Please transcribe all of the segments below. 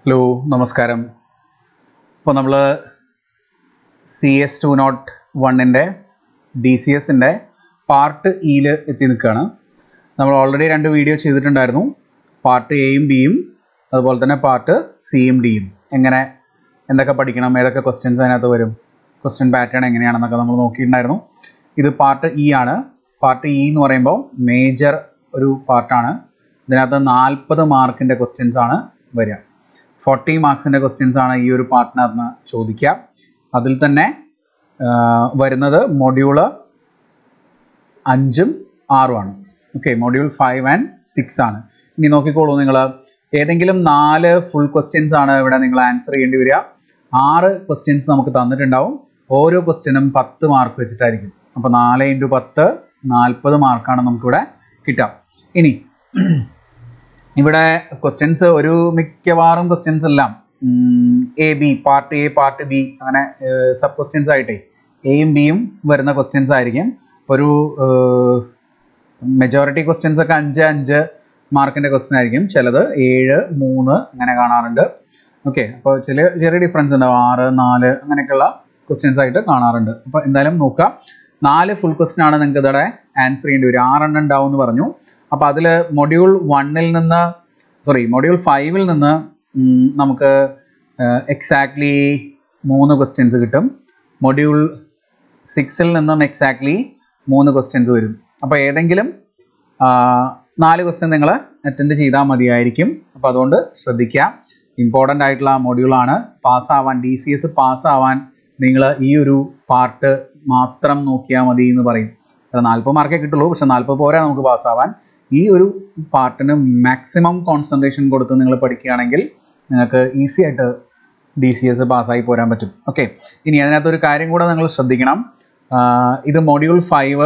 hello നമസ്കാരം ഇപ്പോൾ നമ്മൾ സി എസ് ടു നോട്ട് വണ്ണിൻ്റെ ഡി സി എസിൻ്റെ പാർട്ട് ഇയിൽ എത്തി നിൽക്കുകയാണ് നമ്മൾ ഓൾറെഡി രണ്ട് വീഡിയോ ചെയ്തിട്ടുണ്ടായിരുന്നു പാർട്ട് എയും ബിയും അതുപോലെ തന്നെ പാർട്ട് സിയും ഡിയും എങ്ങനെ എന്തൊക്കെ പഠിക്കണം ഏതൊക്കെ ക്വസ്റ്റ്യൻസ് അതിനകത്ത് വരും ക്വസ്റ്റ്യൻ പാറ്റേൺ എങ്ങനെയാണെന്നൊക്കെ നമ്മൾ നോക്കിയിട്ടുണ്ടായിരുന്നു ഇത് പാർട്ട് ഇ ആണ് പാർട്ട് ഇ എന്ന് പറയുമ്പോൾ മേജർ ഒരു പാർട്ടാണ് ഇതിനകത്ത് നാൽപ്പത് മാർക്കിൻ്റെ ക്വസ്റ്റ്യൻസ് ആണ് വരിക ഫോർട്ടി മാർക്സിൻ്റെ ക്വസ്റ്റ്യൻസ് ആണ് ഈ ഒരു പാർട്ടിനകത്ത് നിന്ന് ചോദിക്കുക അതിൽ തന്നെ ആ, വരുന്നത് മൊഡ്യൂള് അഞ്ചും ആറുമാണ് okay module five and six ആണ് ഇനി നോക്കിക്കോളൂ നിങ്ങൾ ഏതെങ്കിലും നാല് ഫുൾ ക്വസ്റ്റ്യൻസ് ആണ് ഇവിടെ നിങ്ങൾ ആൻസർ ചെയ്യേണ്ടി വരിക ആറ് ക്വസ്റ്റ്യൻസ് നമുക്ക് തന്നിട്ടുണ്ടാവും ഓരോ ക്വസ്റ്റ്യനും പത്ത് മാർക്ക് വെച്ചിട്ടായിരിക്കും അപ്പോൾ നാല് ഇൻറ്റു പത്ത് നാൽപ്പത് മാർക്കാണ് നമുക്കിവിടെ കിട്ടുക ഇനി ഇവിടെ ക്വസ്റ്റ്യൻസ് ഒരു മിക്കവാറും ക്വസ്റ്റ്യൻസ് എല്ലാം A B part A part B അങ്ങനെ സബ് ക്വസ്റ്റ്യൻസ് ആയിട്ടേ എയും ബിയും വരുന്ന ക്വസ്റ്റ്യൻസ് ആയിരിക്കും അപ്പോൾ ഒരു മെജോറിറ്റി ക്വസ്റ്റ്യൻസ് ഒക്കെ അഞ്ച് അഞ്ച് മാർക്കിൻ്റെ ക്വസ്റ്റ്യൻ ആയിരിക്കും ചിലത് ഏഴ് മൂന്ന് അങ്ങനെ കാണാറുണ്ട് ഓക്കെ അപ്പോൾ ചില ചെറിയ ഡിഫറൻസ് ഉണ്ടാവും ആറ് നാല് അങ്ങനെയൊക്കെയുള്ള ക്വസ്റ്റ്യൻസ് ആയിട്ട് കാണാറുണ്ട് അപ്പോൾ എന്തായാലും നോക്കുക നാല് ഫുൾ ക്വസ്റ്റ്യൻ ആണ് നിങ്ങൾക്ക് ഇവിടെ ആൻസർ ചെയ്യേണ്ടി വരും ആറെണ്ണം ഉണ്ടാവും എന്ന് പറഞ്ഞു അപ്പോൾ അതിൽ മൊഡ്യൂൾ വണ്ണിൽ നിന്ന് സോറി മൊഡ്യൂൾ ഫൈവിൽ നിന്ന് ഉം, നമുക്ക് എക്സാക്ട്ലി മൂന്ന് ക്വസ്റ്റ്യൻസ് കിട്ടും മൊഡ്യൂൾ സിക്സിൽ നിന്നും എക്സാക്ട്ലി മൂന്ന് ക്വസ്റ്റ്യൻസ് വരും അപ്പോൾ ഏതെങ്കിലും ആ, നാല് ക്വസ്റ്റ്യൻ നിങ്ങൾ അറ്റൻഡ് ചെയ്താൽ മതിയായിരിക്കും അപ്പോൾ അതുകൊണ്ട് ശ്രദ്ധിക്കുക ഇമ്പോർട്ടൻ്റ് ആയിട്ടുള്ള മൊഡ്യൂളാണ് പാസ്സാവാൻ ഡി സി എസ് പാസ്സാവാൻ നിങ്ങൾ ഈ ഒരു പാർട്ട് മാത്രം നോക്കിയാൽ മതി എന്ന് പറയും അത് നാൽപ്പത് മാർക്കേ കിട്ടുള്ളൂ പക്ഷെ നാൽപ്പത് പോരാ നമുക്ക് പാസ്സാവാൻ ഈ ഒരു പാർട്ടിന് മാക്സിമം കോൺസെൻട്രേഷൻ കൊടുത്ത് നിങ്ങൾ പഠിക്കുകയാണെങ്കിൽ നിങ്ങൾക്ക് ഈസി ആയിട്ട് ഡി സി എസ് പാസ്സായി പോരാൻ പറ്റും ഓക്കെ ഇനി അതിനകത്ത് ഒരു കാര്യം കൂടെ നിങ്ങൾ ശ്രദ്ധിക്കണം ആഹ് ഇത് മൊഡ്യൂൾ ഫൈവ്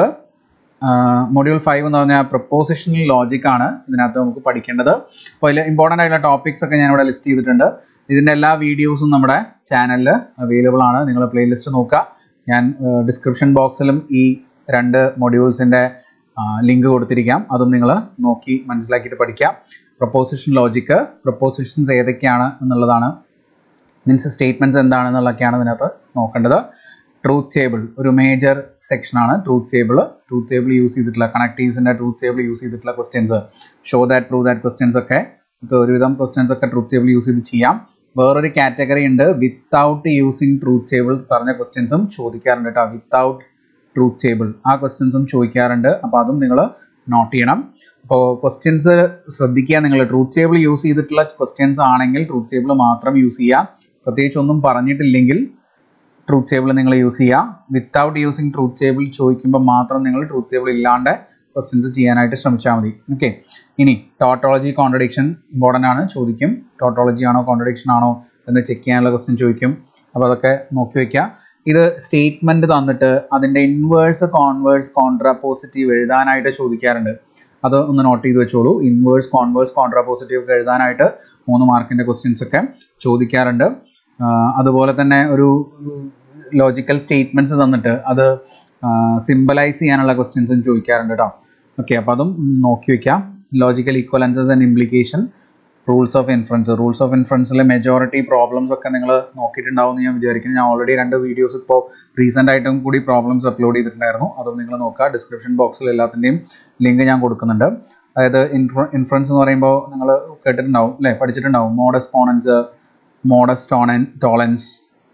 മൊഡ്യൂൾ ഫൈവ് എന്ന് പറഞ്ഞാൽ പ്രപ്പോസിഷണൽ ലോജിക് ആണ് ഇതിനകത്ത് നമുക്ക് പഠിക്കേണ്ടത് അപ്പോൾ അതിൽ ഇമ്പോർട്ടൻ്റ് ആയിട്ടുള്ള ടോപ്പിക്സ് ഒക്കെ ഞാൻ ഇവിടെ ലിസ്റ്റ് ചെയ്തിട്ടുണ്ട് ഇതിൻ്റെ എല്ലാ വീഡിയോസും നമ്മുടെ ചാനലിൽ അവൈലബിൾ ആണ് നിങ്ങൾ പ്ലേലിസ്റ്റ് നോക്കുക ഞാൻ ഡിസ്ക്രിപ്ഷൻ ബോക്സിലും ഈ രണ്ട് മൊഡ്യൂൾസിൻ്റെ ലിങ്ക് കൊടുത്തിരിക്കാം അതും നിങ്ങൾ നോക്കി മനസ്സിലാക്കിയിട്ട് പഠിക്കാം പ്രപ്പോസിഷൻ ലോജിക്ക് പ്രപ്പോസിഷൻസ് ഏതൊക്കെയാണ് എന്നുള്ളതാണ് മീൻസ് സ്റ്റേറ്റ്മെൻറ്റ്സ് എന്താണെന്നുള്ളതൊക്കെയാണ് ഇതിനകത്ത് നോക്കേണ്ടത് ട്രൂത്ത് ടേബിൾ ഒരു മേജർ സെക്ഷനാണ് truth table truth table use ചെയ്തിട്ടുള്ള കണക്റ്റീവ്സിൻ്റെ ട്രൂത്ത് ടേബിൾ യൂസ് ചെയ്തിട്ടുള്ള questions show that prove that questions ഒക്കെ നമുക്ക് ഒരുവിധം ക്വസ്റ്റ്യൻസ് ഒക്കെ ട്രൂത്ത് ടേബിൾ യൂസ് ചെയ്ത് ചെയ്യാം വേറൊരു കാറ്റഗറി ഉണ്ട് വിത്തൗട്ട് യൂസിങ് ട്രൂത്ത് ടേബിൾ പറഞ്ഞ ക്വസ്റ്റ്യൻസും ചോദിക്കാറുണ്ട് കേട്ടോ വിത്തൗട്ട് ട്രൂത്ത് ടേബിൾ ആ ക്വസ്റ്റ്യൻസും ചോദിക്കാറുണ്ട് അപ്പോൾ അതും നിങ്ങൾ നോട്ട് ചെയ്യണം അപ്പോൾ ക്വസ്റ്റ്യൻസ് ശ്രദ്ധിക്കുക നിങ്ങൾ ട്രൂത്ത് ടേബിൾ യൂസ് ചെയ്തിട്ടുള്ള ക്വസ്റ്റ്യൻസ് ആണെങ്കിൽ ട്രൂത്ത് ടേബിൾ മാത്രം യൂസ് ചെയ്യുക പ്രത്യേകിച്ച് ഒന്നും പറഞ്ഞിട്ടില്ലെങ്കിൽ ട്രൂത്ത് ടേബിൾ നിങ്ങൾ യൂസ് ചെയ്യുക വിത്തൗട്ട് യൂസിങ് ട്രൂത്ത് ടേബിൾ ചോദിക്കുമ്പോൾ മാത്രം നിങ്ങൾ ട്രൂത്ത് ടേബിൾ ഇല്ലാണ്ട് ക്വസ്റ്റ്യൻസ് ചെയ്യാനായിട്ട് ശ്രമിച്ചാൽ മതി ഓക്കെ ഇനി ടോട്ടോളജി കോൺട്രഡിക്ഷൻ ഇമ്പോർട്ടൻ്റ് ആണ് ചോദിക്കും ടോട്ടോളജി ആണോ കോൺട്രഡിക്ഷൻ ആണോ എന്ന് ചെക്ക് ചെയ്യാനുള്ള ക്വസ്റ്റ്യൻ ചോദിക്കും അപ്പോൾ അതൊക്കെ നോക്കി വെക്കുക ഇത് സ്റ്റേറ്റ്മെന്റ് തന്നിട്ട് അതിൻ്റെ ഇൻവേഴ്സ് കോൺവേഴ്സ് കോൺട്രാ പോസിറ്റീവ് എഴുതാനായിട്ട് ചോദിക്കാറുണ്ട് അത് ഒന്ന് നോട്ട് ചെയ്ത് വെച്ചോളൂ ഇൻവേഴ്സ് കോൺവേഴ്സ് കോൺട്രാ പോസിറ്റീവ് ഒക്കെ എഴുതാനായിട്ട് മൂന്ന് മാർക്കിൻ്റെ ക്വസ്റ്റ്യൻസ് ഒക്കെ ചോദിക്കാറുണ്ട് ആഹ് അതുപോലെ തന്നെ ഒരു ലോജിക്കൽ സ്റ്റേറ്റ്മെന്റ്സ് തന്നിട്ട് അത് സിംബലൈസ് ചെയ്യാനുള്ള ക്വസ്റ്റ്യൻസും ചോദിക്കാറുണ്ട് കേട്ടോ ഓക്കെ അപ്പോൾ അതും നോക്കി വെക്കാം logical equivalences and implication rules of inference rules of ഇൻഫ്ലുവൻസിലെ മെജോറിറ്റി പ്രോബ്ലംസ് ഒക്കെ നിങ്ങൾ നോക്കിയിട്ടുണ്ടാവും എന്ന് ഞാൻ വിചാരിക്കുന്നു ഞാൻ ഓൾറെഡി രണ്ട് വീഡിയോസ് ഇപ്പോൾ റീസെൻ്റ് ആയിട്ടും കൂടി പ്രോബ്ലംസ് അപ്ലോഡ് ചെയ്തിട്ടുണ്ടായിരുന്നു അതും നിങ്ങൾ നോക്കുക ഡിസ്ക്രിപ്ഷൻ ബോക്സിൽ എല്ലാത്തിൻ്റെയും ലിങ്ക് ഞാൻ കൊടുക്കുന്നുണ്ട് അതായത് ഇൻഫ്ലു ഇൻഫ്ലുവൻസ് എന്ന് പറയുമ്പോൾ നിങ്ങൾ കേട്ടിട്ടുണ്ടാവും അല്ലേ പഠിച്ചിട്ടുണ്ടാവും modus ponens modus tollen tollens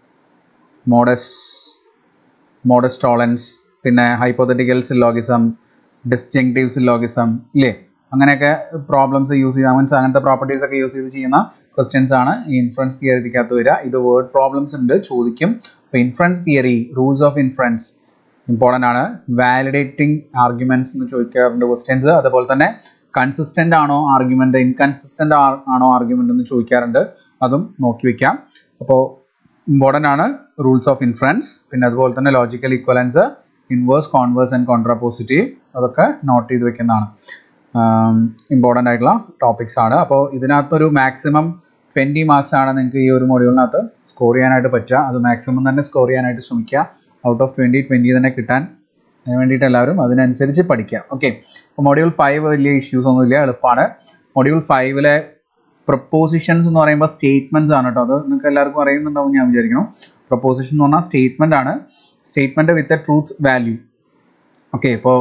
modus modus tollens പിന്നെ ഹൈപ്പോത്തറ്റിക്കൽ സിലോഗിസം ഡിസ്റ്റിങ്റ്റീവ് സിലോഗിസം ഇല്ലേ അങ്ങനെയൊക്കെ പ്രോബ്ലംസ് യൂസ് ചെയ്ത് മീൻസ് അങ്ങനത്തെ പ്രോപ്പർട്ടീസ് ഒക്കെ യൂസ് ചെയ്ത് ചെയ്യുന്ന ക്വസ്റ്റ്യൻസ് ആണ് ഈ ഇൻഫ്ലുവൻസ് തിയറിക്കകത്ത് വരിക ഇത് വേർഡ് പ്രോബ്ലംസ് ഉണ്ട് ചോദിക്കും അപ്പോൾ inference theory rules of inference important ആണ് വാലിഡേറ്റിംഗ് ആർഗ്യുമെന്റ്സ് എന്ന് ചോദിക്കാറുണ്ട് ക്വസ്റ്റ്യൻസ് അതുപോലെ തന്നെ കൺസിസ്റ്റന്റ് ആണോ ആർഗ്യുമെന്റ് ഇൻകൺസിസ്റ്റന്റ് ആണോ ആർഗ്യുമെന്റ് എന്ന് ചോദിക്കാറുണ്ട് അതും നോക്കി വെക്കാം അപ്പോൾ ഇമ്പോർട്ടൻ്റ് ആണ് റൂൾസ് ഓഫ് ഇൻഫ്ലുവൻസ് പിന്നെ അതുപോലെ തന്നെ logical equivalence inverse converse and contrapositive അതൊക്കെ നോട്ട് ചെയ്ത് വെക്കുന്നതാണ് ഇമ്പോർട്ടൻ്റ് ആയിട്ടുള്ള ടോപ്പിക്സ് ആണ് അപ്പോൾ ഇതിനകത്തൊരു മാക്സിമം ട്വൻറ്റി മാർക്സ് ആണ് നിങ്ങൾക്ക് ഈ ഒരു മൊഡ്യൂളിനകത്ത് സ്കോർ ചെയ്യാനായിട്ട് പറ്റുക അത് മാക്സിമം തന്നെ സ്കോർ ചെയ്യാനായിട്ട് ശ്രമിക്കുക ഔട്ട് ഓഫ് ട്വൻറ്റി ട്വൻറ്റി തന്നെ കിട്ടാൻ അതിന് വേണ്ടിയിട്ട് എല്ലാവരും അതിനനുസരിച്ച് പഠിക്കുക ഓക്കെ അപ്പോൾ മൊഡ്യൂൾ ഫൈവ് വലിയ ഇഷ്യൂസ് ഒന്നുമില്ല എളുപ്പമാണ് മൊഡ്യൂൾ ഫൈവിലെ പ്രപ്പോസിഷൻസ് എന്ന് പറയുമ്പോൾ സ്റ്റേറ്റ്മെന്റ്സ് ആണ് കേട്ടോ അത് നിങ്ങൾക്ക് എല്ലാവർക്കും അറിയുന്നുണ്ടാവും ഞാൻ വിചാരിക്കണം പ്രപ്പോസിഷൻ എന്ന് പറഞ്ഞാൽ സ്റ്റേറ്റ്മെന്റ് ആണ് statement with a truth value okay ഇപ്പോൾ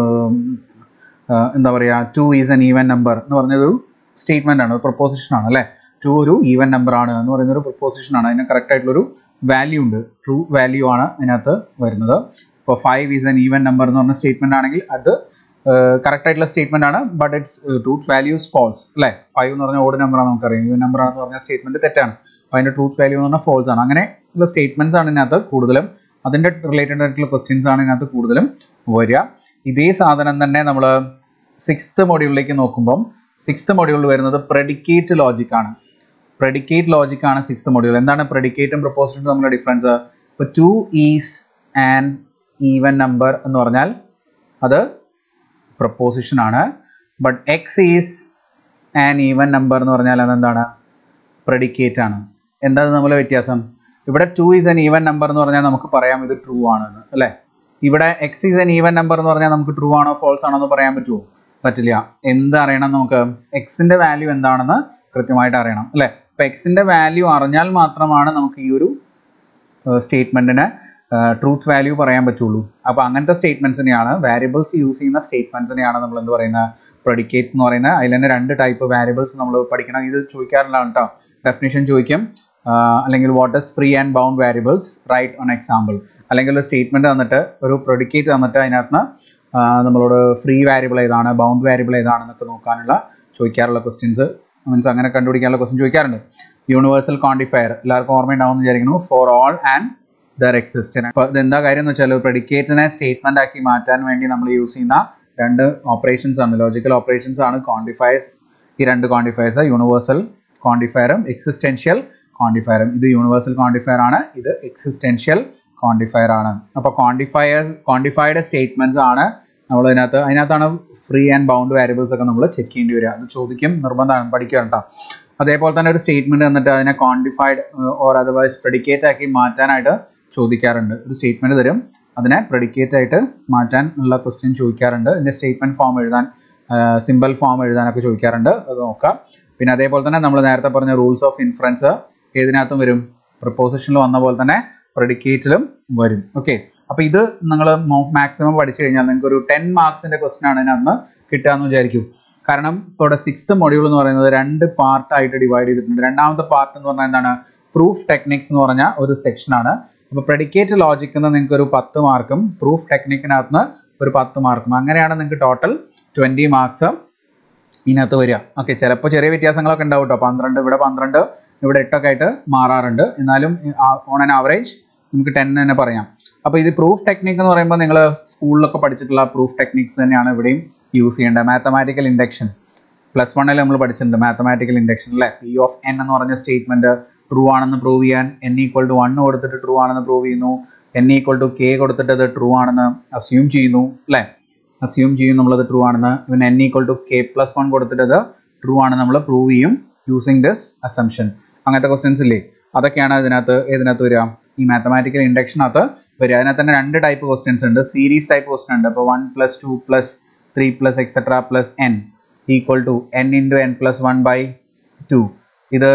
എന്താ പറയുക two is an even number എന്ന് പറഞ്ഞൊരു സ്റ്റേറ്റ്മെന്റ് ആണ് പ്രപ്പോസിഷൻ ആണ് അല്ലേ ടു ഒരു ഈവൻ നമ്പർ ആണ് എന്ന് പറയുന്ന ഒരു പ്രപ്പോസിഷൻ ആണ് അതിന് കറക്റ്റ് ആയിട്ടുള്ളൊരു വാല്യൂ ഉണ്ട് ട്രൂ വാല്യൂ ആണ് അതിനകത്ത് വരുന്നത് ഇപ്പോൾ five is an even number എന്ന് പറഞ്ഞ സ്റ്റേറ്റ്മെന്റ് ആണെങ്കിൽ അത് കറക്റ്റ് ആയിട്ടുള്ള സ്റ്റേറ്റ്മെന്റ് ആണ് but it's truth values false അല്ലേ ഫൈവ് എന്ന് പറഞ്ഞ ഓഡ് നമ്പർ ആണ് നമുക്കറിയാം ഈവൻ നമ്പർ ആണെന്ന് പറഞ്ഞ സ്റ്റേറ്റ്മെന്റ് തെറ്റാണ് അപ്പോൾ അതിന്റെ ട്രൂത്ത് വാല്യൂ എന്ന് പറഞ്ഞാൽ ഫോൾസ് ആണ് അങ്ങനെ ഉള്ള സ്റ്റേറ്റ്മെന്റ്സ് ആണ് ഇതിനകത്ത് കൂടുതലും അതിന്റെ റിലേറ്റഡ് ആയിട്ടുള്ള ക്വസ്റ്റ്യൻസ് ആണ് ഇതിനകത്ത് കൂടുതലും വരിക ഇതേ സാധനം തന്നെ നമ്മൾ സിക്സ്ത് മൊഡ്യൂളിലേക്ക് നോക്കുമ്പം സിക്സ്ത് മൊഡ്യൂളിൽ വരുന്നത് പ്രെഡിക്കേറ്റ് ലോജിക് ആണ് പ്രെഡിക്കേറ്റ് ലോജിക് ആണ് സിക്സ്ത് മൊഡ്യൂൾ എന്താണ് പ്രെഡിക്കേറ്റും പ്രപ്പോസിഷനും തമ്മിലുള്ള ഡിഫറൻസ് ഇപ്പോൾ two is and even number എന്ന് പറഞ്ഞാൽ അത് പ്രപ്പോസിഷൻ ആണ് but X is and even number എന്ന് പറഞ്ഞാൽ അതെന്താണ് പ്രെഡിക്കേറ്റ് ആണ് എന്താണ് തമ്മിലെ വ്യത്യാസം ഇവിടെ two is an even number എന്ന് പറഞ്ഞാൽ നമുക്ക് പറയാം ഇത് ട്രൂ ആണെന്ന് അല്ലേ ഇവിടെ X is an even number എന്ന് പറഞ്ഞാൽ നമുക്ക് ട്രൂ ആണോ ഫോൾസ് ആണോ എന്ന് പറയാൻ പറ്റുമോ പറ്റില്ല എന്ത് അറിയണം നമുക്ക് എക്സിന്റെ വാല്യൂ എന്താണെന്ന് കൃത്യമായിട്ട് അറിയണം അല്ലേ അപ്പൊ എക്സിന്റെ വാല്യൂ അറിഞ്ഞാൽ മാത്രമാണ് നമുക്ക് ഈ ഒരു സ്റ്റേറ്റ്മെന്റിന് ട്രൂത്ത് വാല്യൂ പറയാൻ പറ്റുള്ളൂ അപ്പോൾ അങ്ങനത്തെ സ്റ്റേറ്റ്മെന്റ്സിനെയാണ് വാരിയബിൾസ് യൂസ് ചെയ്യുന്ന സ്റ്റേറ്റ്മെന്റ്സിനെയാണ് നമ്മൾ എന്ത് പറയുന്ന പ്രൊഡിക്കേറ്റ്സ് എന്ന് പറയുന്നത് അതിൽ തന്നെ രണ്ട് ടൈപ്പ് വാരിയബിൾസ് നമ്മൾ പഠിക്കണം ഇത് ചോദിക്കാറുള്ളതാണ് കേട്ടോ ഡെഫിനിഷൻ ചോദിക്കും അല്ലെങ്കിൽ what is free and bound variables write on example അല്ലെങ്കിൽ ഒരു സ്റ്റേറ്റ്മെന്റ് തന്നിട്ട് ഒരു പ്രൊഡിക്കേറ്റ് തന്നിട്ട് അതിനകത്ത് നമ്മളോട് ഫ്രീ വാരിയബിൾ ഏതാണ് ബൗണ്ട് വാരിയബിൾ ഏതാണെന്നൊക്കെ നോക്കാനുള്ള ചോദിക്കാറുള്ള ക്വസ്റ്റ്യൻസ് മീൻസ് അങ്ങനെ കണ്ടുപിടിക്കാനുള്ള ക്വസ്റ്റ്യൻ ചോദിക്കാറുണ്ട് യൂണിവേഴ്സൽ ക്വാണ്ടിഫയർ എല്ലാവർക്കും ഓർമ്മയുണ്ടാവും വിചാരിക്കുന്നു for all and there existent അപ്പോൾ ഇതെന്താ കാര്യം എന്ന് വെച്ചാൽ പ്രഡിക്കേറ്റിനെ സ്റ്റേറ്റ്മെന്റ് ആക്കി മാറ്റാൻ വേണ്ടി നമ്മൾ യൂസ് ചെയ്യുന്ന രണ്ട് ഓപ്പറേഷൻസ് ആണ് ലോജിക്കൽ ഓപ്പറേഷൻസ് ആണ് ക്വാണ്ടിഫയേഴ്സ് ഈ രണ്ട് ക്വാണ്ടിഫയേഴ്സ് യൂണിവേഴ്സൽ ക്വാണ്ടിഫയറും എക്സിസ്റ്റൻഷ്യൽ ക്വാണ്ടിഫയറും ഇത് യൂണിവേഴ്സൽ ക്വാണ്ടിഫയർ ആണ് ഇത് എക്സിസ്റ്റൻഷ്യൽ ക്വാണ്ടിഫയർ ആണ് അപ്പോൾ ക്വാണ്ടിഫയേഴ്സ് ക്വാണ്ടിഫൈഡ് സ്റ്റേറ്റ്മെന്റ്സ് ആണ് നമ്മൾ അതിനകത്ത് അതിനകത്താണ് ഫ്രീ ആൻഡ് ബൗണ്ട് വാരിയബിൾസ് ഒക്കെ നമ്മൾ ചെക്ക് ചെയ്യേണ്ടി വരിക അത് ചോദിക്കും നിർബന്ധമാണ് പഠിക്കുക കേട്ടോ അതേപോലെ തന്നെ ഒരു സ്റ്റേറ്റ്മെന്റ് തന്നിട്ട് അതിനെ ക്വാണ്ടിഫൈഡ് ഓർ അതർവൈസ് പ്രെഡിക്കേറ്റ് ആക്കി മാറ്റാനായിട്ട് ചോദിക്കാറുണ്ട് ഒരു സ്റ്റേറ്റ്മെന്റ് തരും അതിനെ പ്രെഡിക്കേറ്റ് ആയിട്ട് മാറ്റാൻ ഉള്ള ക്വസ്റ്റ്യൻ ചോദിക്കാറുണ്ട് ഇതിന്റെ സ്റ്റേറ്റ്മെന്റ് ഫോം എഴുതാൻ സിമ്പിൾ ഫോം എഴുതാനൊക്കെ ചോദിക്കാറുണ്ട് അത് നോക്കാം പിന്നെ അതേപോലെ തന്നെ നമ്മൾ നേരത്തെ പറഞ്ഞ റൂൾസ് ഓഫ് ഇൻഫറൻസ് ഏതിനകത്തും വരും പ്രപ്പോസിഷനിൽ വന്ന പോലെ തന്നെ പ്രെഡിക്കേറ്റിലും വരും ഓക്കെ അപ്പൊ ഇത് നിങ്ങൾ മാക്സിമം പഠിച്ചു കഴിഞ്ഞാൽ നിങ്ങൾക്ക് ഒരു ടെൻ മാർക്സിന്റെ ക്വസ്റ്റൻ ആണ് ഇതിനകത്ത് കിട്ടുക എന്ന് വിചാരിക്കും കാരണം ഇവിടെ സിക്സ്ത് മൊഡ്യൂൾ എന്ന് പറയുന്നത് രണ്ട് പാർട്ടായിട്ട് ഡിവൈഡ് ചെയ്തിട്ടുണ്ട് രണ്ടാമത്തെ പാർട്ട് എന്ന് പറഞ്ഞാൽ എന്താണ് പ്രൂഫ് ടെക്നിക്സ് എന്ന് പറഞ്ഞ ഒരു സെക്ഷനാണ് അപ്പോൾ പ്രെഡിക്കേറ്റ് ലോജിക് എന്ന് നിങ്ങൾക്ക് ഒരു പത്ത് മാർക്കും പ്രൂഫ് ടെക്നിക്കിനകത്ത് നിന്ന് ഒരു പത്ത് മാർക്കും അങ്ങനെയാണ് നിങ്ങൾക്ക് ടോട്ടൽ ട്വൻറ്റി മാർക്സ് ഇതിനകത്ത് വരിക ഓക്കെ ചിലപ്പോൾ ചെറിയ വ്യത്യാസങ്ങളൊക്കെ ഉണ്ടാവും കേട്ടോ പന്ത്രണ്ട് ഇവിടെ പന്ത്രണ്ട് ഇവിടെ എട്ടൊക്കെ ആയിട്ട് മാറാറുണ്ട് എന്നാലും ഓൺ ആൻ ആവറേജ് നമുക്ക് ടെൻ തന്നെ പറയാം അപ്പോൾ ഇത് പ്രൂഫ് ടെക്നിക് എന്ന് പറയുമ്പോൾ നിങ്ങൾ സ്കൂളിലൊക്കെ പഠിച്ചിട്ടുള്ള പ്രൂഫ് ടെക്നിക്സ് തന്നെയാണ് ഇവിടെയും യൂസ് ചെയ്യേണ്ടത് മാത്തമാറ്റിക്കൽ ഇൻഡക്ഷൻ പ്ലസ് വണ്ണിൽ നമ്മൾ പഠിച്ചിട്ടുണ്ട് മാത്തമാറ്റിക്കൽ ഇൻഡക്ഷൻ അല്ലേ പി ഓഫ് എൻ എന്ന് പറഞ്ഞ സ്റ്റേറ്റ്മെന്റ് ട്രൂ ആണെന്ന് പ്രൂവ് ചെയ്യാൻ എൻ ഈക്വൽ ടു വൺ കൊടുത്തിട്ട് ട്രൂ ആണെന്ന് പ്രൂവ് ചെയ്യുന്നു എൻ ഈക്വൽ ടു കെ കൊടുത്തിട്ട് അത് ട്രൂ ആണെന്ന് അസ്യൂം ചെയ്യുന്നു അല്ലേ അസ്യൂം ചെയ്യും നമ്മളത് ട്രൂ ആണെന്ന് പിന്നെ N equal to K plus one കൊടുത്തിട്ട് അത് ട്രൂ ആണ് നമ്മൾ പ്രൂവ് ചെയ്യും യൂസിങ് ദിസ് അസംഷൻ അങ്ങനത്തെ ക്വസ്റ്റ്യൻസ് ഇല്ലേ അതൊക്കെയാണ് ഇതിനകത്ത് ഏതിനകത്ത് വരിക ഈ മാത്തമാറ്റിക്കൽ ഇൻഡക്ഷനകത്ത് വരിക അതിനകത്ത് തന്നെ രണ്ട് ടൈപ്പ് ക്വസ്റ്റ്യൻസ് ഉണ്ട് സീരീസ് ടൈപ്പ് ക്വസ്റ്റ്യൻ ഉണ്ട് അപ്പോൾ one plus two plus three plus etcetera plus N equal to N into N plus one by two ഇത്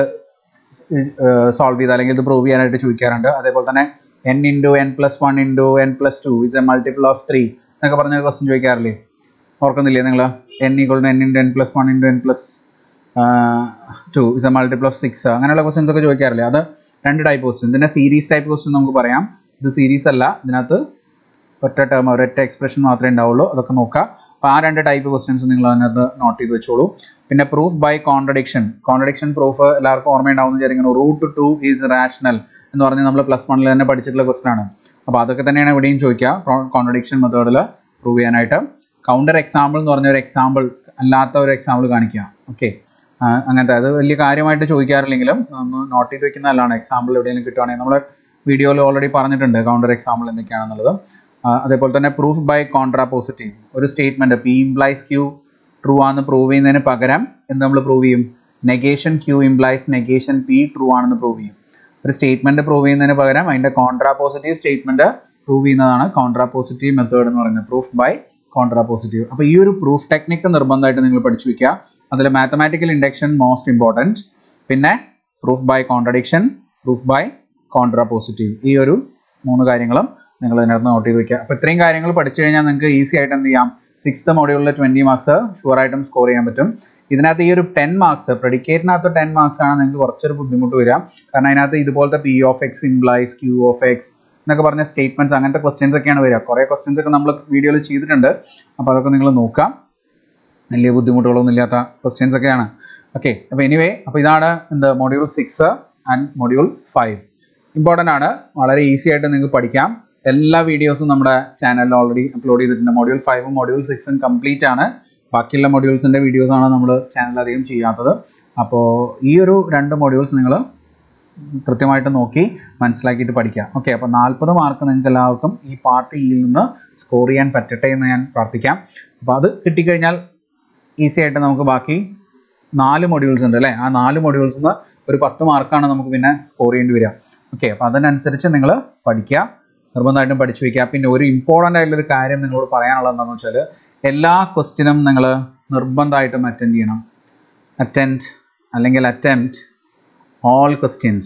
സോൾവ് ചെയ്ത് അല്ലെങ്കിൽ ഇത് പ്രൂവ് ചെയ്യാനായിട്ട് ചോദിക്കാറുണ്ട് അതേപോലെ തന്നെ N into N plus one into N plus two it's a multiple of three എന്നൊക്കെ പറഞ്ഞ ക്വസ്റ്റ്യൻ ചോദിക്കാറില്ലേ ഓർക്കുന്നില്ലേ നിങ്ങൾ N equal to N into N plus one into N plus two is a multiple of six അങ്ങനെയുള്ള questions ഒക്കെ ചോദിക്കാറില്ലേ അത് രണ്ട് ടൈപ്പ് ക്വസ്റ്റ്യൻ ഇതിൻ്റെ സീരീസ് ടൈപ്പ് ക്വസ്റ്റ്യൻ നമുക്ക് പറയാം ഇത് സീരീസ് അല്ല ഇതിനകത്ത് ഒറ്റ ടേം ഒരൊറ്റ എക്സ്പ്രഷൻ മാത്രമേ ഉണ്ടാവുള്ളൂ അതൊക്കെ നോക്കാം അപ്പോൾ ആ രണ്ട് ടൈപ്പ് ക്വസ്റ്റ്യൻസ് നിങ്ങൾ അതിനകത്ത് നോട്ട് ചെയ്ത് വെച്ചോളൂ പിന്നെ proof by contradiction contradiction proof എല്ലാവർക്കും ഓർമ്മയുണ്ടാവും വിചാരിക്കുന്നു റൂട്ട് ടു ഈസ് റാഷണൽ എന്ന് പറഞ്ഞ് നമ്മൾ പ്ലസ് വണ്ണിൽ തന്നെ പഠിച്ചിട്ടുള്ള ക്വസ്റ്റൻ ആണ് അപ്പോൾ അതൊക്കെ തന്നെയാണ് ഇവിടെയും ചോദിക്കുക കോൺട്രഡിക്ഷൻ മെത്തേഡിൽ പ്രൂവ് ചെയ്യാനായിട്ട് കൗണ്ടർ എക്സാമ്പിൾ എന്ന് പറഞ്ഞ ഒരു എക്സാമ്പിൾ അല്ലാത്ത ഒരു എക്സാമ്പിൾ കാണിക്കുക ഓക്കെ അങ്ങനത്തെ അത് വലിയ കാര്യമായിട്ട് ചോദിക്കാറില്ലെങ്കിലും ഒന്ന് നോട്ട് ചെയ്ത് വെക്കുന്ന നല്ലതാണ് എക്സാമ്പിൾ എവിടെയെങ്കിലും കിട്ടുവാണെങ്കിൽ നമ്മൾ വീഡിയോയിൽ ഓൾറെഡി പറഞ്ഞിട്ടുണ്ട് കൗണ്ടർ എക്സാമ്പിൾ എന്തൊക്കെയാണെന്നുള്ളത് അതേപോലെ തന്നെ പ്രൂഫ് ബൈ കോൺട്രാ പോസിറ്റീവ് ഒരു statement P implies Q true ആണെന്ന് പ്രൂവ് ചെയ്യുന്നതിന് പകരം എന്ത് നമ്മൾ പ്രൂവ് ചെയ്യും negation Q implies negation P true ആണെന്ന് പ്രൂവ് ചെയ്യും ഒരു സ്റ്റേറ്റ്മെന്റ് പ്രൂവ് ചെയ്യുന്നതിന് പകരം അതിന്റെ കോൺട്രാ പോസിറ്റീവ് സ്റ്റേറ്റ്മെന്റ് പ്രൂവ് ചെയ്യുന്നതാണ് കോൺട്രാ പോസിറ്റീവ് മെത്തേഡ് എന്ന് പറയുന്നത് പ്രൂഫ് ബൈ കോൺട്രാ പോസിറ്റീവ് അപ്പോൾ ഈ ഒരു പ്രൂഫ് ടെക്നിക്ക് നിർബന്ധമായിട്ട് നിങ്ങൾ പഠിച്ചു വെക്കുക അതിൽ മാത്തമാറ്റിക്കൽ ഇൻഡക്ഷൻ മോസ്റ്റ് ഇമ്പോർട്ടൻറ്റ് പിന്നെ proof by contradiction proof by contrapositive ഈ ഒരു മൂന്ന് കാര്യങ്ങളും നിങ്ങൾ ഇതിനകത്ത് നോട്ട് ചെയ്ത് വെക്കുക അപ്പോൾ ഇത്രയും കാര്യങ്ങൾ പഠിച്ചു കഴിഞ്ഞാൽ നിങ്ങൾക്ക് ഈസി ആയിട്ട് എന്ത് ചെയ്യാം സിക്സ്ത് മോഡ്യൂളിൽ ട്വൻറ്റി മാർക്സ് ഷുവർ ആയിട്ടും സ്കോർ ചെയ്യാൻ പറ്റും ഇതിനകത്ത് ഈ ഒരു ടെൻ മാർക്സ് പ്രെഡിക്കേറ്റിനകത്ത് ടെൻ മാർക്സ് ആണ് നിങ്ങൾക്ക് കുറച്ചൊരു ബുദ്ധിമുട്ട് വരിക കാരണം അതിനകത്ത് ഇതുപോലത്തെ P of X implies Q of X എന്നൊക്കെ പറഞ്ഞ സ്റ്റേറ്റ്മെന്റ്സ് അങ്ങനത്തെ ക്വസ്റ്റ്യൻസ് ഒക്കെയാണ് വരിക കുറേ ക്വസ്റ്റ്യൻസ് ഒക്കെ നമ്മൾ വീഡിയോയിൽ ചെയ്തിട്ടുണ്ട് അപ്പോൾ അതൊക്കെ നിങ്ങൾ നോക്കാം വലിയ ബുദ്ധിമുട്ടുകളൊന്നും ഇല്ലാത്ത ക്വസ്റ്റ്യൻസ് ഒക്കെയാണ് ഓക്കെ അപ്പോൾ എനിവേ അപ്പോൾ ഇതാണ് എന്ത് module six and module five important ആണ് വളരെ ഈസി ആയിട്ട് നിങ്ങൾക്ക് പഠിക്കാം എല്ലാ വീഡിയോസും നമ്മുടെ ചാനലിൽ ഓൾറെഡി അപ്ലോഡ് ചെയ്തിട്ടുണ്ട് മൊഡ്യൂൾ ഫൈവും മൊഡ്യൂൾ സിക്സും കംപ്ലീറ്റ് ആണ് ബാക്കിയുള്ള മൊഡ്യൂൾസിൻ്റെ വീഡിയോസാണ് നമ്മൾ ചാനൽ അധികം ചെയ്യാത്തത് അപ്പോൾ ഈ ഒരു രണ്ട് മൊഡ്യൂൾസ് നിങ്ങൾ കൃത്യമായിട്ട് നോക്കി മനസ്സിലാക്കിയിട്ട് പഠിക്കുക ഓക്കെ അപ്പോൾ നാൽപ്പത് മാർക്ക് നിങ്ങൾക്ക് എല്ലാവർക്കും ഈ പാർട്ട് ഇയിൽ നിന്ന് സ്കോർ ചെയ്യാൻ പറ്റട്ടെ എന്ന് ഞാൻ പ്രാർത്ഥിക്കാം അപ്പോൾ അത് കിട്ടിക്കഴിഞ്ഞാൽ ഈസി ആയിട്ട് നമുക്ക് ബാക്കി നാല് മൊഡ്യൂൾസ് ഉണ്ട് അല്ലേ ആ നാല് മൊഡ്യൂൾസിൽ നിന്ന് ഒരു പത്ത് മാർക്കാണ് നമുക്ക് പിന്നെ സ്കോർ ചെയ്യേണ്ടി വരിക ഓക്കെ അപ്പോൾ അതിനനുസരിച്ച് നിങ്ങൾ പഠിക്കുക നിർബന്ധമായിട്ടും പഠിച്ചു വയ്ക്കുക പിന്നെ ഒരു ഇമ്പോർട്ടൻ്റ് ആയിട്ടുള്ളൊരു കാര്യം നിങ്ങളോട് പറയാനുള്ളത് എന്താണെന്ന് വെച്ചാൽ എല്ലാ ക്വസ്റ്റിനും നിങ്ങൾ നിർബന്ധമായിട്ടും അറ്റൻഡ് ചെയ്യണം അറ്റൻഡ് അല്ലെങ്കിൽ അറ്റംപ്റ്റ് ഓൾ ക്വസ്റ്റ്യൻസ്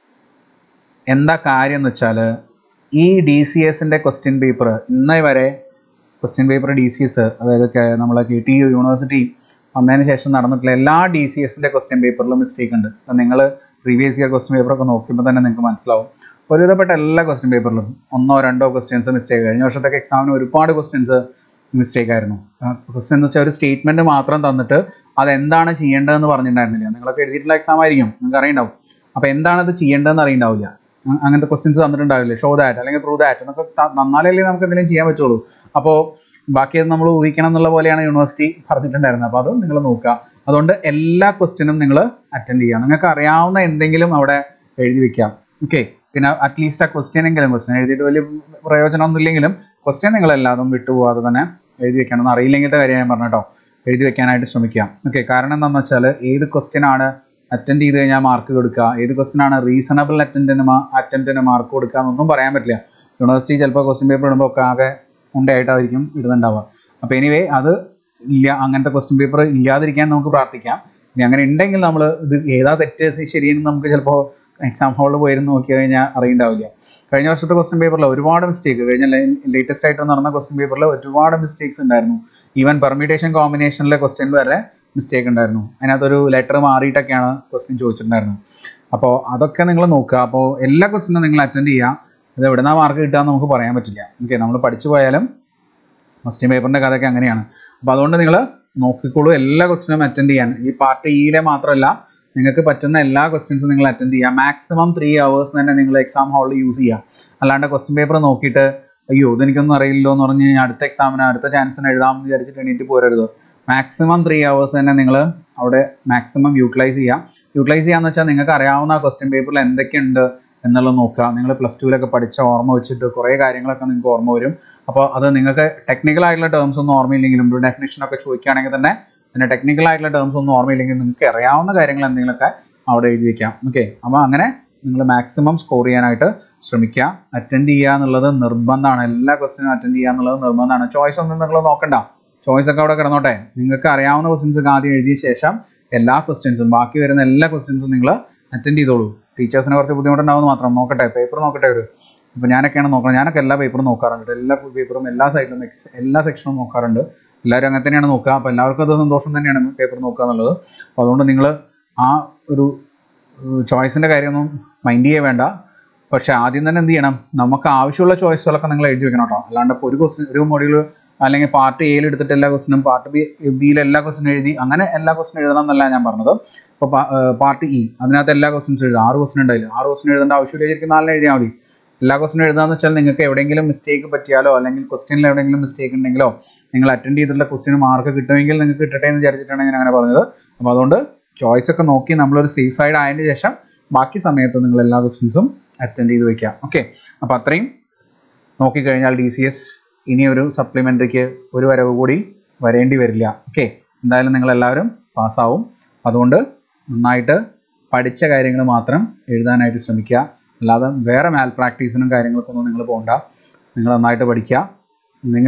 എന്താ കാര്യം എന്ന് വെച്ചാൽ ഈ ഡി സി എസിൻ്റെ ക്വസ്റ്റ്യൻ പേപ്പർ ഇന്നേ വരെ question paper D C S അതായത് നമ്മളെ കെ ടി യു യൂണിവേഴ്സിറ്റി വന്നതിന് ശേഷം നടന്നിട്ടുള്ള എല്ലാ ഡി സി എസിൻ്റെ ക്വസ്റ്റ്യൻ പേപ്പറിലും മിസ്റ്റേക്ക് ഉണ്ട് അപ്പം നിങ്ങൾ പ്രീവിയസ് ഇയർ ക്വസ്റ്റ്യൻ പേപ്പറൊക്കെ നോക്കുമ്പോൾ തന്നെ നിങ്ങൾക്ക് മനസ്സിലാവും ഒരുവിധപ്പെട്ട എല്ലാ ക്വസ്റ്റ്യൻ പേപ്പറിലും ഒന്നോ രണ്ടോ ക്വസ്റ്റ്യൻസ് മിസ്റ്റേക്ക് കഴിഞ്ഞ വർഷത്തൊക്കെ എക്സാമിന് ഒരുപാട് ക്വസ്റ്റ്യൻസ് മിസ്റ്റേക്ക് ആയിരുന്നു ക്വസ്റ്റ്യൻ എന്ന് വെച്ചാൽ ഒരു സ്റ്റേറ്റ്മെന്റ് മാത്രം തന്നിട്ട് അതെന്താണ് ചെയ്യേണ്ടതെന്ന് പറഞ്ഞിട്ടുണ്ടായിരുന്നില്ല നിങ്ങളൊക്കെ എഴുതിയിട്ടുള്ള എക്സാം ആയിരിക്കും നിങ്ങൾക്ക് അറിയണ്ടാവും അപ്പോൾ എന്താണ് അത് ചെയ്യേണ്ടതെന്ന് അറിയണ്ടാവില്ല അ- അങ്ങനത്തെ ക്വസ്റ്റ്യൻസ് തന്നിട്ടുണ്ടാവില്ലേ ഷോ ദാറ്റ് അല്ലെങ്കിൽ പ്രൂവ് ദാറ്റ് എന്നൊക്കെ ത- തന്നാലല്ലേ നമുക്ക് എന്തെങ്കിലും ചെയ്യാൻ പറ്റുള്ളൂ അപ്പോൾ ബാക്കി അത് നമ്മൾ ഊഹിക്കണം എന്നുള്ള പോലെയാണ് യൂണിവേഴ്സിറ്റി പറഞ്ഞിട്ടുണ്ടായിരുന്നത് അപ്പോൾ അത് നിങ്ങൾ നോക്കുക അതുകൊണ്ട് എല്ലാ ക്വസ്റ്റ്യനും നിങ്ങൾ അറ്റൻഡ് ചെയ്യുക നിങ്ങൾക്ക് അറിയാവുന്ന എന്തെങ്കിലും അവിടെ എഴുതി വെക്കാം ഓക്കെ പിന്നെ അറ്റ്ലീസ്റ്റ് ആ ക്വസ്റ്റ്യൻ എങ്കിലും ക്വസ്റ്റ്യൻ എഴുതിയിട്ട് വലിയ പ്രയോജനമൊന്നും ഇല്ലെങ്കിലും ക്വസ്റ്റ്യൻ നിങ്ങൾ എല്ലാതും വിട്ടുപോകാതെ തന്നെ എഴുതി വെക്കണം ഒന്ന് അറിയില്ലെങ്കിലത്തെ കാര്യം ഞാൻ പറഞ്ഞോ എഴുതി വെക്കാനായിട്ട് ശ്രമിക്കാം ഓക്കെ കാരണം എന്താണെന്ന് വെച്ചാൽ ഏത് ക്വസ്റ്റ്യൻ ആണ് അറ്റൻഡ് ചെയ്ത് കഴിഞ്ഞാൽ മാർക്ക് കൊടുക്കുക ഏത് ക്വസ്റ്റ്യൻ ആണ് റീസണബിൾ അറ്റൻഡിന് അറ്റൻഡിന് മാർക്ക് കൊടുക്കുക എന്നൊന്നും പറയാൻ പറ്റില്ല യൂണിവേഴ്സിറ്റി ചിലപ്പോൾ ക്വസ്റ്റ്യൻ പേപ്പർ ഇടുമ്പോൾ ഒക്കെ ആകെ ഉണ്ടയായിട്ടായിരിക്കും ഇടുന്നുണ്ടാവുക അപ്പോൾ എനിവേ അത് ഇല്ല അങ്ങനത്തെ ക്വസ്റ്റ്യൻ പേപ്പർ ഇല്ലാതിരിക്കാൻ നമുക്ക് പ്രാർത്ഥിക്കാം ഇനി അങ്ങനെ ഉണ്ടെങ്കിൽ നമ്മൾ ഇത് ഏതാ തെറ്റ് ശരിയെന്ന് നമുക്ക് ചിലപ്പോൾ എക്സാം ഹാളിൽ പോയിരുന്നു നോക്കി കഴിഞ്ഞാൽ അറിയണ്ടാവില്ല കഴിഞ്ഞ വർഷത്തെ ക്വസ്റ്റ്യൻ പേപ്പറിൽ ഒരുപാട് മിസ്റ്റേക്ക് കഴിഞ്ഞ ലേറ്റസ്റ്റ് ആയിട്ട് നടന്ന ക്വസ്റ്റ്യൻ പേപ്പറിൽ ഒരുപാട് മിസ്റ്റേക്സ് ഉണ്ടായിരുന്നു ഈവൻ പെർമ്യൂട്ടേഷൻ കോമ്പിനേഷനിലെ ക്വസ്റ്റ്യൻ വരെ മിസ്റ്റേക്ക് ഉണ്ടായിരുന്നു അതിനകത്തൊരു ലെറ്റർ മാറിയിട്ടൊക്കെയാണ് ക്വസ്റ്റ്യൻ ചോദിച്ചിട്ടുണ്ടായിരുന്നത് അപ്പോൾ അതൊക്കെ നിങ്ങൾ നോക്കുക അപ്പോൾ എല്ലാ ക്വസ്റ്റ്യനും നിങ്ങൾ അറ്റൻഡ് ചെയ്യുക ഇത് എവിടുന്നാ മാർക്ക് കിട്ടുക എന്ന് നമുക്ക് പറയാൻ പറ്റില്ല ഓക്കെ നമ്മൾ പഠിച്ചു പോയാലും ക്വസ്റ്റ്യൻ പേപ്പറിൻ്റെ കഥയൊക്കെ അങ്ങനെയാണ് അപ്പോൾ അതുകൊണ്ട് നിങ്ങൾ നോക്കിക്കോളൂ എല്ലാ ക്വസ്റ്റ്യനും അറ്റൻഡ് ചെയ്യാൻ ഈ പാർട്ട് ഇയിലെ മാത്രമല്ല നിങ്ങൾക്ക് പറ്റുന്ന എല്ലാ ക്വസ്റ്റ്യൻസും നിങ്ങൾ അറ്റൻഡ് ചെയ്യുക മാക്സിമം ത്രീ അവേഴ്സ് തന്നെ നിങ്ങൾ എക്സാം ഹാളിൽ യൂസ് ചെയ്യുക അല്ലാണ്ട് ക്വസ്റ്റ്യൻ പേപ്പർ നോക്കിയിട്ട് അയ്യോ ഇതെനിക്കൊന്നും അറിയില്ലോ എന്ന് പറഞ്ഞ് കഴിഞ്ഞാൽ അടുത്ത എക്സാമിന് അടുത്ത ചാൻസിന് എഴുതാമെന്ന് വിചാരിച്ചിട്ട് എണീറ്റ് പോരരുത് മാക്സിമം ത്രീ അവേഴ്സ് തന്നെ നിങ്ങൾ അവിടെ മാക്സിമം യൂട്ടിലൈസ് ചെയ്യുക യൂട്ടിലൈസ് ചെയ്യാന്ന് വെച്ചാൽ നിങ്ങൾക്ക് അറിയാവുന്ന ക്വസ്റ്റ്യൻ പേപ്പറിൽ എന്തൊക്കെയുണ്ട് എന്നുള്ളത് നോക്കുക നിങ്ങൾ പ്ലസ് ടുവിലൊക്കെ പഠിച്ച ഓർമ്മ വെച്ചിട്ട് കുറേ കാര്യങ്ങളൊക്കെ നിങ്ങൾക്ക് ഓർമ്മ വരും അപ്പോൾ അത് നിങ്ങൾക്ക് ടെക്നിക്കൽ ആയിട്ടുള്ള ടേംസ് ഒന്നും ഓർമ്മയില്ലെങ്കിലും ഒരു ഡെഫിനേഷൻ ഒക്കെ ചോദിക്കുകയാണെങ്കിൽ തന്നെ പിന്നെ ടെക്നിക്കൽ ആയിട്ടുള്ള ടേംസ് ഒന്നും ഓർമ്മയില്ലെങ്കിൽ നിങ്ങൾക്ക് അറിയാവുന്ന കാര്യങ്ങൾ എന്തെങ്കിലുമൊക്കെ അവിടെ എഴുതി വെക്കാം ഓക്കെ അപ്പോൾ അങ്ങനെ നിങ്ങൾ മാക്സിമം സ്കോർ ചെയ്യാനായിട്ട് ശ്രമിക്കുക അറ്റൻഡ് ചെയ്യുക എന്നുള്ളത് നിർബന്ധമാണ് എല്ലാ ക്വസ്റ്റിനും അറ്റൻഡ് ചെയ്യുക എന്നുള്ളത് നിർബന്ധമാണ് ചോയ്സ് ഒന്നും നിങ്ങൾ നോക്കണ്ട ചോയ്സ് ഒക്കെ അവിടെ കിടന്നോട്ടെ നിങ്ങൾക്ക് അറിയാവുന്ന ക്വസ്റ്റ്യൻസ് ഒക്കെ ആദ്യം എഴുതിയ ശേഷം എല്ലാ ക്വസ്റ്റ്യൻസും ബാക്കി വരുന്ന എല്ലാ ക്വസ്റ്റ്യൻസും നിങ്ങൾ അറ്റൻഡ് ചെയ്തോളൂ ടീച്ചേഴ്സിന് കുറച്ച് ബുദ്ധിമുട്ടുണ്ടാവുമെന്ന് മാത്രം നോക്കട്ടെ പേപ്പർ നോക്കട്ടെ ഒരു ഇപ്പോൾ ഞാനൊക്കെയാണ് നോക്കുന്നത് ഞാനൊക്കെ എല്ലാ പേപ്പറും നോക്കാറുണ്ട് എല്ലാ പേപ്പറും എല്ലാ സൈഡിലും എക്സ് എല്ലാ സെക്ഷനും നോക്കാറുണ്ട് എല്ലാവരും അങ്ങനെ തന്നെയാണ് നോക്കുക അപ്പോൾ എല്ലാവർക്കും അത് സന്തോഷം തന്നെയാണ് പേപ്പർ നോക്കുക എന്നുള്ളത് അപ്പോൾ അതുകൊണ്ട് നിങ്ങൾ ആ ഒരു ചോയ്സിൻ്റെ കാര്യമൊന്നും മൈൻഡ് ചെയ്യേ വേണ്ട പക്ഷേ ആദ്യം തന്നെ എന്ത് ചെയ്യണം നമുക്ക് ആവശ്യമുള്ള ചോയ്സുകളൊക്കെ നിങ്ങൾ എഴുതി വെക്കണം കേട്ടോ അല്ലാണ്ട് ഇപ്പോൾ ഒരു ക്വസ്റ്റ്യൻ ഒരു മൊഡ്യൂൾ അല്ലെങ്കിൽ പാർട്ട് എയിൽ എടുത്തിട്ട് എല്ലാ ക്വസ്റ്റിനും പാർട്ട് ബി ബിയിൽ എല്ലാ ക്വസ്റ്റിനും എഴുതി അങ്ങനെ എല്ലാ ക്വസ്റ്റിനും എഴുതണം എന്നല്ല ഞാൻ പറഞ്ഞത് ഇപ്പോൾ പാർട്ട് ഇ അതിനകത്ത് എല്ലാ ക്വസ്റ്റ്യൻസ് എഴുതാം ആറ് ക്വസ്റ്റ്യൻ ഉണ്ടായില്ല ആറ് ക്വസ്റ്റ്യൻ എഴുതേണ്ട ആവശ്യമില്ല ശരിക്കും നാലിന് എഴുതിയാൽ മതി എല്ലാ ക്വസ്റ്റിനും എഴുതാന്ന് വെച്ചാൽ നിങ്ങൾക്ക് എവിടെയെങ്കിലും മിസ്റ്റേക്ക് പറ്റിയാലോ അല്ലെങ്കിൽ ക്വസ്റ്റ്യനിൽ എവിടെയെങ്കിലും മിസ്റ്റേക്ക് ഉണ്ടെങ്കിലോ നിങ്ങൾ അറ്റൻഡ് ചെയ്തിട്ടുള്ള ക്വസ്റ്റിന് മാർക്ക് കിട്ടുമെങ്കിൽ നിങ്ങൾക്ക് കിട്ടട്ടെ എന്ന് വിചാരിച്ചിട്ടാണ് ഞാൻ അങ്ങനെ പറഞ്ഞത് അപ്പോൾ അതുകൊണ്ട് ചോയ്സ് ഒക്കെ നോക്കി നമ്മളൊരു സേഫ് സൈഡ് ആയതിനു ശേഷം ബാക്കി സമയത്ത് നിങ്ങൾ എല്ലാ ക്വസ്റ്റ്യൻസും അറ്റൻഡ് ചെയ്ത് വെക്കാം ഓക്കെ അപ്പോൾ അത്രയും നോക്കിക്കഴിഞ്ഞാൽ ഡി സി എസ് ഇനി ഒരു സപ്ലിമെൻ്ററിക്ക് ഒരു വരവ് കൂടി വരേണ്ടി വരില്ല ഓക്കെ എന്തായാലും നിങ്ങൾ എല്ലാവരും പാസ്സാവും അതുകൊണ്ട് നന്നായിട്ട് പഠിച്ച കാര്യങ്ങൾ മാത്രം എഴുതാനായിട്ട് ശ്രമിക്കുക അല്ലാതെ വേറെ മാൽ പ്രാക്ടീസിനും കാര്യങ്ങൾക്കൊന്നും നിങ്ങൾ പോകണ്ട നിങ്ങൾ നന്നായിട്ട് പഠിക്കുക നിങ്ങൾക്ക്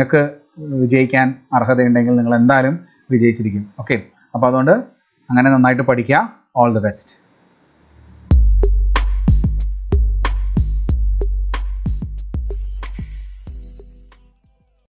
വിജയിക്കാൻ അർഹതയുണ്ടെങ്കിൽ നിങ്ങൾ എന്തായാലും വിജയിച്ചിരിക്കും ഓക്കെ അപ്പോൾ അതുകൊണ്ട് അങ്ങനെ നന്നായിട്ട് പഠിക്കുക ഓൾ ദി ബെസ്റ്റ്